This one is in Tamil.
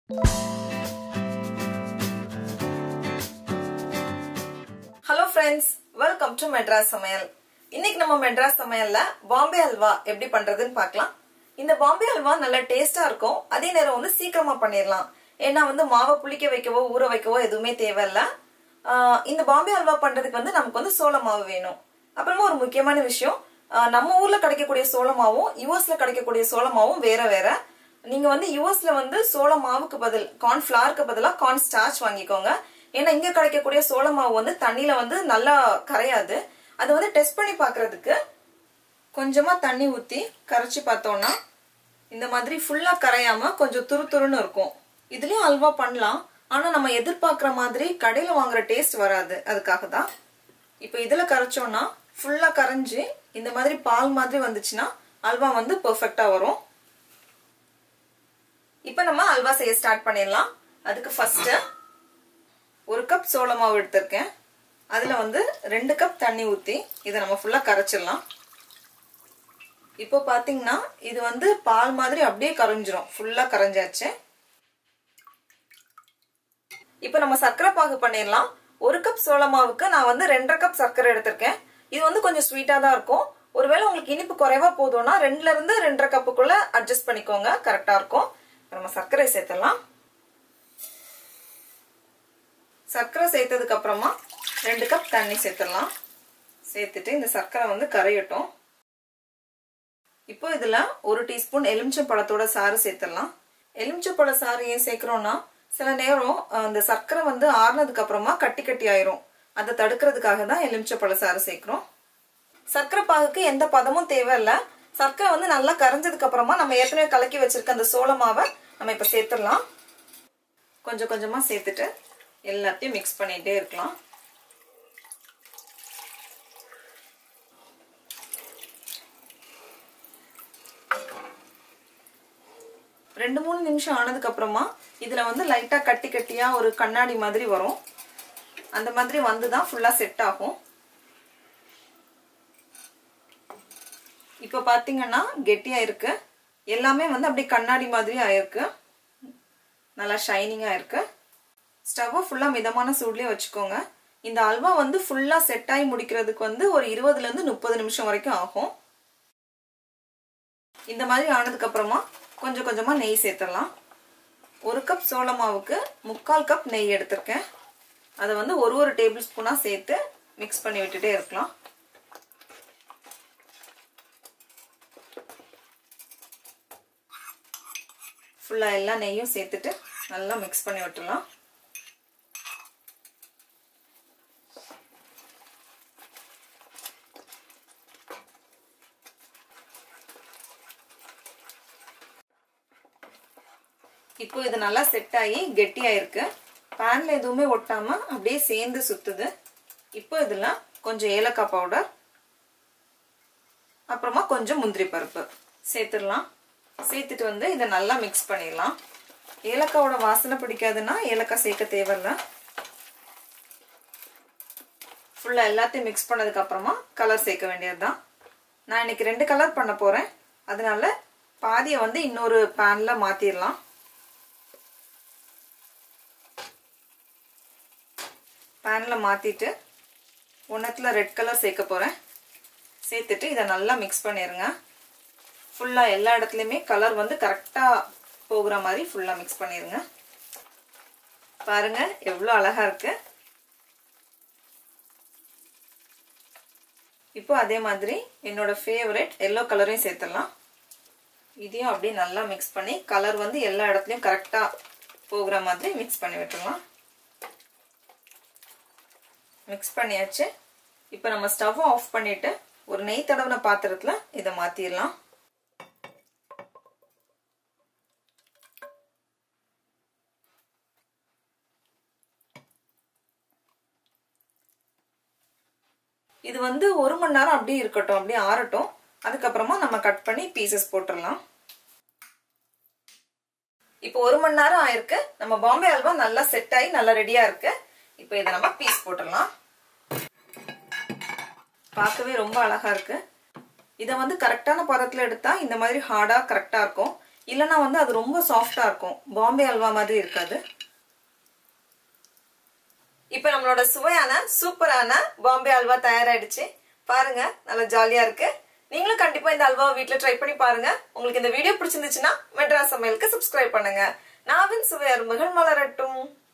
hello friends welcome to Madras சமையல் இன்னைக்கு நம்ம மெட்ராஸ் சமையல்ல பாம்பே அல்வா எப்படி பண்றதுன்னு பார்க்கலாம் இந்த பாம்பே அல்வா நல்ல டேஸ்டா இருக்கும் அதே நேரம் வந்து சீக்கிரமா பண்ணிடலாம் ஏன்னா வந்து மாவை புளிக்க வைக்கவோ ஊற வைக்கவோ எதுவுமே தேவையில்ல ஆஹ் இந்த பாம்பே அல்வா பண்றதுக்கு வந்து நமக்கு வந்து சோள மாவு வேணும் அப்புறமா ஒரு முக்கியமான விஷயம் ஆஹ் நம்ம ஊர்ல கிடைக்கக்கூடிய சோள மாவும் யூஎஸ்ல கிடைக்கக்கூடிய சோள மாவும் வேற வேற நீங்க வந்து யூஎஸ்ல வந்து சோள மாவுக்கு பதில் கார்ன் ஃபிளாருக்கு பதிலா கார்ன் ஸ்டார்ச் வாங்கிக்கோங்க ஏன்னா இங்க கிடைக்கக்கூடிய சோள மாவு வந்து தண்ணியில வந்து நல்லா கரையாது அது வந்து டெஸ்ட் பண்ணி பாக்குறதுக்கு கொஞ்சமா தண்ணி ஊத்தி கரைச்சி பார்த்தோம்னா இந்த மாதிரி ஃபுல்லா கரையாம கொஞ்சம் துரு துருன்னு இருக்கும் இதுலயும் அல்வா பண்ணலாம் ஆனா நம்ம எதிர்பார்க்குற மாதிரி கடையில வாங்குற டேஸ்ட் வராது அதுக்காக தான் இப்போ இதுல கரைச்சோம்னா ஃபுல்லா கரைஞ்சி இந்த மாதிரி பால் மாதிரி வந்துச்சுன்னா அல்வா வந்து பெர்ஃபெக்டா வரும் இப்போ நம்ம அல்வா செய்ய ஸ்டார்ட் பண்ணிடலாம் அதுக்கு ஃபர்ஸ்ட் ஒரு கப் சோள மாவு எடுத்திருக்கேன் அதுல வந்து ரெண்டு கப் தண்ணி ஊத்தி இதை நம்ம ஃபுல்லா கரைச்சிடலாம் இப்போ பாத்தீங்கன்னா இது வந்து பால் மாதிரி அப்படியே கரைஞ்சிரும் ஃபுல்லா கரைஞ்சாச்சு இப்போ நம்ம சர்க்கரை பாகு பண்ணிடலாம் ஒரு கப் சோள மாவுக்கு நான் வந்து ரெண்டரை கப் சர்க்கரை எடுத்திருக்கேன் இது வந்து கொஞ்சம் ஸ்வீட்டா தான் இருக்கும் ஒருவேளை உங்களுக்கு இனிப்பு குறைவா போதும்னா ரெண்டுல இருந்து ரெண்டரை கப்புக்குள்ள அட்ஜஸ்ட் பண்ணிக்கோங்க கரெக்டா இருக்கும் நம்ம சர்க்கரை சேர்த்தலாம் சர்க்கரை சேர்த்ததுக்கு அப்புறமா ரெண்டு கப் தண்ணி சேர்த்துடலாம் சேர்த்துட்டு இந்த சர்க்கரை வந்து கரையட்டும் இப்போ இதுல ஒரு டீஸ்பூன் எலுமிச்சம் பழத்தோட சாறு சேர்த்துடலாம் எலுமிச்சம் பழ சாறு ஏன் சேர்க்கிறோம்னா சில நேரம் அந்த சர்க்கரை வந்து ஆறுனதுக்கு அப்புறமா கட்டி கட்டி ஆயிரும் அதை தடுக்கிறதுக்காக தான் எலுமிச்சை பழ சாறு சேர்க்கிறோம் சர்க்கரை பாகுக்கு எந்த பதமும் தேவையில்ல சர்க்கரை வந்து நல்லா கரைஞ்சதுக்கு அப்புறமா நம்ம ஏற்கனவே கலக்கி வச்சிருக்க அந்த சோள மாவை நம்ம இப்ப சேர்த்துடலாம் கொஞ்சம் கொஞ்சமா சேர்த்துட்டு எல்லாத்தையும் மிக்ஸ் பண்ணிட்டே இருக்கலாம் ரெண்டு மூணு நிமிஷம் ஆனதுக்கு அப்புறமா இதுல வந்து லைட்டா கட்டி கட்டியா ஒரு கண்ணாடி மாதிரி வரும் அந்த மாதிரி வந்து தான் ஃபுல்லா செட் ஆகும் இப்போ பாத்தீங்கன்னா கெட்டியா இருக்கு எல்லாமே வந்து அப்படியே கண்ணாடி மாதிரி ஆயிருக்கு நல்லா ஷைனிங்கா இருக்கு ஸ்டவ்வை ஃபுல்லா மிதமான சூட்லயே வச்சுக்கோங்க இந்த அல்வா வந்து ஃபுல்லா செட் ஆகி முடிக்கிறதுக்கு வந்து ஒரு இருபதுல இருந்து முப்பது நிமிஷம் வரைக்கும் ஆகும் இந்த மாதிரி ஆனதுக்கு அப்புறமா கொஞ்சம் கொஞ்சமா நெய் சேர்த்துடலாம் ஒரு கப் சோள மாவுக்கு முக்கால் கப் நெய் எடுத்திருக்கேன் அதை வந்து ஒரு ஒரு டேபிள் ஸ்பூனா சேர்த்து மிக்ஸ் பண்ணி விட்டுட்டே இருக்கலாம் ஃபுல்லா எல்லா நெய்யும் சேர்த்துட்டு நல்லா மிக்ஸ் பண்ணி விட்டுடலாம் இப்போ இது நல்லா செட் ஆகி கெட்டியாயிருக்கு பேன்ல எதுவுமே ஒட்டாம அப்படியே சேர்ந்து சுத்துது இப்போ இதுல கொஞ்சம் ஏலக்காய் பவுடர் அப்புறமா கொஞ்சம் முந்திரி பருப்பு சேர்த்துடலாம் சேர்த்துட்டு வந்து இதை நல்லா மிக்ஸ் பண்ணிடலாம் ஏலக்காவோட வாசனை பிடிக்காதுன்னா ஏலக்காய் சேர்க்க தேவையில்ல ஃபுல்லாக எல்லாத்தையும் மிக்ஸ் பண்ணதுக்கு அப்புறமா கலர் சேர்க்க வேண்டியது தான் நான் இன்னைக்கு ரெண்டு கலர் பண்ண போறேன் அதனால பாதியை வந்து இன்னொரு பேன்ல மாத்திரலாம் பேனில் மாற்றிட்டு ஒன்றத்தில் ரெட் கலர் சேர்க்க போகிறேன் சேர்த்துட்டு இதை நல்லா மிக்ஸ் பண்ணிடுங்க ஃபுல்லாக எல்லா இடத்துலையுமே கலர் வந்து கரெக்டாக போகிற மாதிரி ஃபுல்லாக மிக்ஸ் பண்ணிடுங்க பாருங்க எவ்வளோ அழகாக இருக்கு இப்போ அதே மாதிரி என்னோட ஃபேவரட் எல்லோ கலரையும் சேர்த்துடலாம் இதையும் அப்படியே நல்லா மிக்ஸ் பண்ணி கலர் வந்து எல்லா இடத்துலையும் கரெக்டாக போகிற மாதிரி மிக்ஸ் பண்ணி விட்டுடலாம் மிக்ஸ் பண்ணியாச்சு இப்போ நம்ம ஸ்டவ் ஆஃப் பண்ணிட்டு ஒரு நெய் தடவின பாத்திரத்தில் இதை மாற்றிடலாம் இது வந்து ஒரு மணி நேரம் அப்படியே இருக்கட்டும் அப்படியே ஆறட்டும் அதுக்கப்புறமா நம்ம கட் பண்ணி பீசஸ் போட்டுடலாம் இப்போ ஒரு மணி நேரம் ஆயிருக்கு நம்ம பாம்பே அல்வா நல்லா செட் ஆகி நல்லா ரெடியா இருக்கு இப்போ இதை நம்ம பீஸ் போட்டுடலாம் பார்க்கவே ரொம்ப அழகா இருக்கு இதை வந்து கரெக்டான பதத்துல எடுத்தா இந்த மாதிரி ஹார்டா கரெக்டா இருக்கும் இல்லைன்னா வந்து அது ரொம்ப சாஃப்டா இருக்கும் பாம்பே அல்வா மாதிரி இருக்காது இப்போ நம்மளோட சுவையான சூப்பரான பாம்பே அல்வா தயாராயிடுச்சு பாருங்க நல்லா ஜாலியா இருக்கு நீங்களும் கண்டிப்பா இந்த அல்வாவை வீட்ல ட்ரை பண்ணி பாருங்க உங்களுக்கு இந்த வீடியோ பிடிச்சிருந்துச்சுன்னா மெட்ராஸ் சமையலுக்கு சப்ஸ்கிரைப் பண்ணுங்க நாவின் சுவை அரும்புகள் மலரட்டும்